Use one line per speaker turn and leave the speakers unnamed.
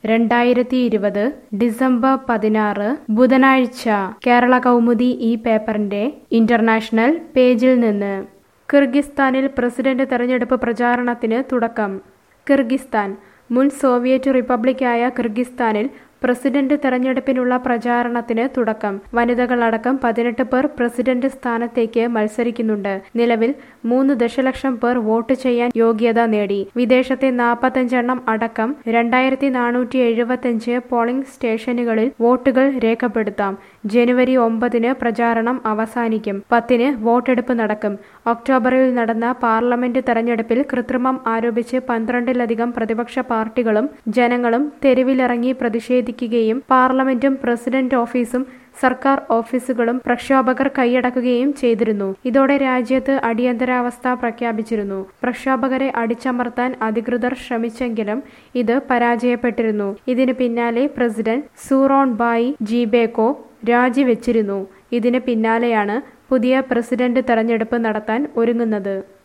രണ്ടായിരത്തി ഇരുപത് ഡിസംബർ പതിനാറ് ബുധനാഴ്ച കേരള കൗമുദി ഈ പേപ്പറിന്റെ ഇന്റർനാഷണൽ പേജിൽ നിന്ന് കിർഗിസ്ഥാനിൽ പ്രസിഡന്റ് തെരഞ്ഞെടുപ്പ് പ്രചാരണത്തിന് തുടക്കം കിർഗിസ്ഥാൻ മുൻ സോവിയറ്റ് റിപ്പബ്ലിക്കായ കിർഗിസ്ഥാനിൽ പ്രസിഡന്റ് തെരഞ്ഞെടുപ്പിനുള്ള പ്രചാരണത്തിന് തുടക്കം വനിതകളടക്കം പതിനെട്ട് പേർ പ്രസിഡന്റ് സ്ഥാനത്തേക്ക് മത്സരിക്കുന്നുണ്ട് നിലവിൽ മൂന്ന് ദശലക്ഷം പേർ വോട്ട് ചെയ്യാൻ യോഗ്യത നേടി വിദേശത്തെ നാൽപ്പത്തഞ്ചെണ്ണം അടക്കം രണ്ടായിരത്തി നാനൂറ്റി എഴുപത്തഞ്ച് പോളിംഗ് സ്റ്റേഷനുകളിൽ വോട്ടുകൾ രേഖപ്പെടുത്താം ജനുവരി ഒമ്പതിന് പ്രചാരണം അവസാനിക്കും പത്തിന് വോട്ടെടുപ്പ് നടക്കും ഒക്ടോബറിൽ നടന്ന പാർലമെന്റ് തെരഞ്ഞെടുപ്പിൽ കൃത്രിമം ആരോപിച്ച് പന്ത്രണ്ടിലധികം പ്രതിപക്ഷ പാർട്ടികളും ജനങ്ങളും തെരുവിലിറങ്ങി പ്രതിഷേധിക്കുകയും പാർലമെന്റും പ്രസിഡന്റ് ഓഫീസും സർക്കാർ ഓഫീസുകളും പ്രക്ഷോഭകർ കൈയടക്കുകയും ചെയ്തിരുന്നു ഇതോടെ രാജ്യത്ത് അടിയന്തരാവസ്ഥ പ്രഖ്യാപിച്ചിരുന്നു പ്രക്ഷോഭകരെ അടിച്ചമർത്താൻ അധികൃതർ ശ്രമിച്ചെങ്കിലും ഇത് പരാജയപ്പെട്ടിരുന്നു ഇതിന് പിന്നാലെ പ്രസിഡന്റ് സൂറോൺ ബായി ജീബേക്കോ രാജിവെച്ചിരുന്നു ഇതിന് പിന്നാലെയാണ് പുതിയ പ്രസിഡന്റ് തെരഞ്ഞെടുപ്പ് നടത്താൻ ഒരുങ്ങുന്നത്